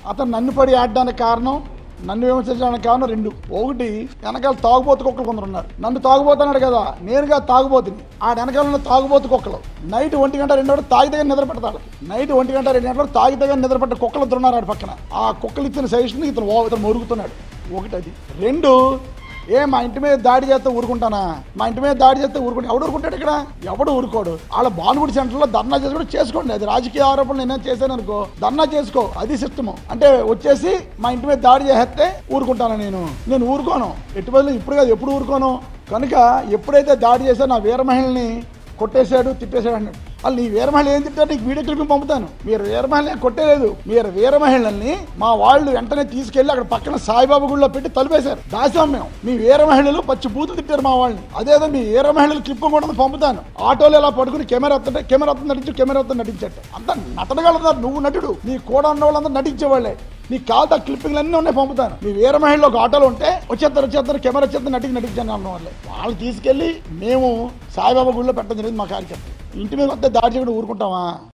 అతను నన్ను పడి ఆడడానికి కారణం నన్ను విమర్శించడానికి కారణం రెండు ఒకటి వెనకాల తాగుబోతు కుక్కలు కొందరు ఉన్నారు నన్ను తాగుబోతున్నాడు కదా నేరుగా తాగుబోతుని ఆ వెనకాల ఉన్న తాగుబోతు కుక్కలు నైట్ ఒంటి గంట రెండు గంటలు తాగితే కానీ నిద్ర పెడతాడు నైట్ ఒంటి గంట రెండు గంటలు తాగితే కానీ నిద్ర పెట్టే కుక్కలు ఇద్దరు ఉన్నారు ఆడ పక్కన ఆ కుక్కలు ఇచ్చిన సజెషన్ ఇతను ఓ- ఇతను మొరుగుతున్నాడు ఒకటి అది రెండు ఏ మా ఇంటి మీద దాడి చేస్తే ఊరుకుంటానా మా ఇంటి మీద దాడి చేస్తే ఊరుకుంటా ఎవడు ఊరుకుంటాడు ఇక్కడ ఎవడు ఊరుకోడు వాళ్ళ బానుగుడి సెంటర్లో ధర్నా చేసి కూడా చేసుకోండి అది రాజకీయ ఆరోపణలు నేనే చేశాను అనుకో ధర్నా చేసుకో అది సిస్టము అంటే వచ్చేసి మా ఇంటి మీద దాడి చేస్తే ఊరుకుంటాను నేను నేను ఊరుకోను ఎట్టి బదులు ఇప్పుడు కాదు ఎప్పుడు ఊరుకోను కనుక ఎప్పుడైతే దాడి చేశారో నా వీర మహిళని కొట్టేశాడు తిట్టేశాడు అన్నాడు వాళ్ళు నీ వీర మహిళ ఏం తిట్టారు నీకు వీడియో క్లిప్ పంపుతాను మీరు వీర మహిళని కొట్టేలేదు మీరు వీర మహిళల్ని మా వాళ్ళు వెంటనే తీసుకెళ్లి అక్కడ పక్కన సాయిబాబా గుడిలో పెట్టి తలిపేశారు దాసాం మేము మీ వీర మహిళలు పచ్చి బూతులు తిట్టారు మా వాళ్ళని అదేదో మీ వీర మహిళలు క్లిప్ కూడా పంపుతాను ఆటోలో ఇలా పట్టుకుని కెమెరా వస్తుంటే కెమెరా వస్తుంది నటించు కెమెరా వస్తుంది నటించట్టు అంత నటనగలన్నారు నువ్వు నటుడు నీ కూడా ఉన్న వాళ్ళందరూ నటించేవాళ్ళే నీ కాల్తా క్లిప్పింగ్లు అన్నీ ఉన్నాయి పంపుతాను మీ వీర మహిళలో ఒక ఆటోలో ఉంటే వచ్చేస్తారు వచ్చేస్తారు కెమెరా వచ్చేస్తారు నటికి నటించాను అన్న వాళ్ళే వాళ్ళు తీసుకెళ్ళి మేము సాయిబాబా గుడిలో పెట్టడం జరిగింది మా కార్యక్రమం ఇంటి మీద వస్తే దాడి చేయకుండా ఊరుకుంటామా